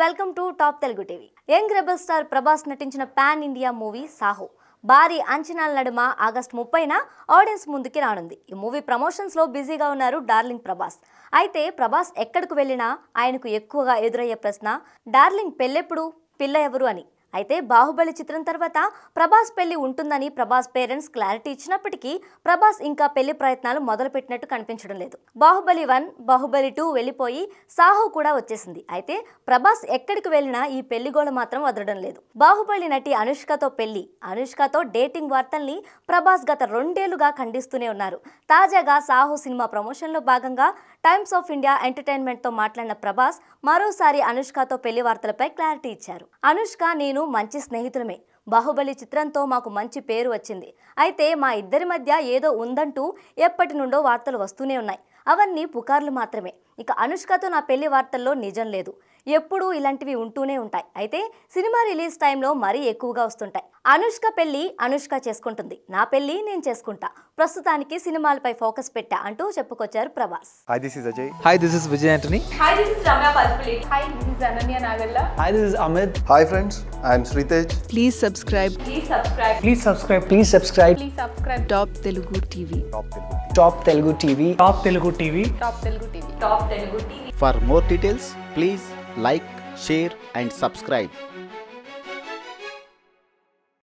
Welcome to top Telugu TV young rebel star Prabhas నటించిన pan India movie Saaho భారీ అంచనాల నడుమ ఆగస్టు ముప్పైన ఆడియన్స్ ముందుకి రానుంది ఈ మూవీ ప్రమోషన్స్ లో బిజీగా ఉన్నారు డార్లింగ్ ప్రభాస్ అయితే ప్రభాస్ ఎక్కడికి వెళ్ళినా ఆయనకు ఎక్కువగా ఎదురయ్యే ప్రశ్న డార్లింగ్ పెళ్ళెప్పుడు పిల్ల ఎవరు అని అయితే బాహుబలి చిత్రం తర్వాత ప్రభాస్ పెళ్లి ఉంటుందని ప్రభాస్ పేరెంట్స్ క్లారిటీ ఇచ్చినప్పటికీ ప్రభాస్ ఇంకా పెళ్లి ప్రయత్నాలు మొదలుపెట్టినట్టు కనిపించడం లేదు బాహుబలి వన్ బాహుబలి టూ వెళ్ళిపోయి సాహో కూడా వచ్చేసింది అయితే ప్రభాస్ ఎక్కడికి వెళ్ళినా ఈ పెళ్లి గోల మాత్రం వదలడం లేదు బాహుబలి నటి అనుష్కతో పెళ్లి అనుష్కతో డేటింగ్ వార్తల్ని ప్రభాస్ గత రెండేళ్లుగా ఖండిస్తూనే ఉన్నారు తాజాగా సాహో సినిమా ప్రమోషన్లో భాగంగా టైమ్స్ ఆఫ్ ఇండియా ఎంటర్టైన్మెంట్తో మాట్లాడిన ప్రభాస్ మరోసారి అనుష్కతో పెళ్లి వార్తలపై క్లారిటీ ఇచ్చారు అనుష్క నేను మంచి స్నేహితులమే బాహుబలి చిత్రంతో మాకు మంచి పేరు వచ్చింది అయితే మా ఇద్దరి మధ్య ఏదో ఉందంటూ ఎప్పటి నుండో వార్తలు వస్తూనే ఉన్నాయి అవన్నీ పుకార్లు మాత్రమే ఇక అనుష్కతో నా పెళ్లి వార్తల్లో నిజం లేదు ఎప్పుడూ ఇలాంటివి ఉంటూనే ఉంటాయి అయితే సినిమా రిలీజ్ టైంలో మరీ ఎక్కువగా వస్తుంటాయి అనుష్క పెళ్లి అనుష్క చేసుకుంటుంది నా పెళ్లి నేను చేసుకుంటా ప్రస్తుతానికి సినిమాలపై ఫోకస్ పెట్టా అంటూ చెప్పుకొచ్చారు Prabhas Hi, this is Ajay. Hi, this is Vijay Antony. Hi, this is Ramya Paspalate. Hi, this is Ananya Nagalla. Hi, this is Amit. Hi, friends. I am Sritej. Please subscribe Please subscribe. Please subscribe. Please subscribe. Please subscribe. Top Telugu TV. Top Telugu TV. Top Telugu TV. Top Telugu TV. Top Telugu TV. For more details, please like, share, and subscribe.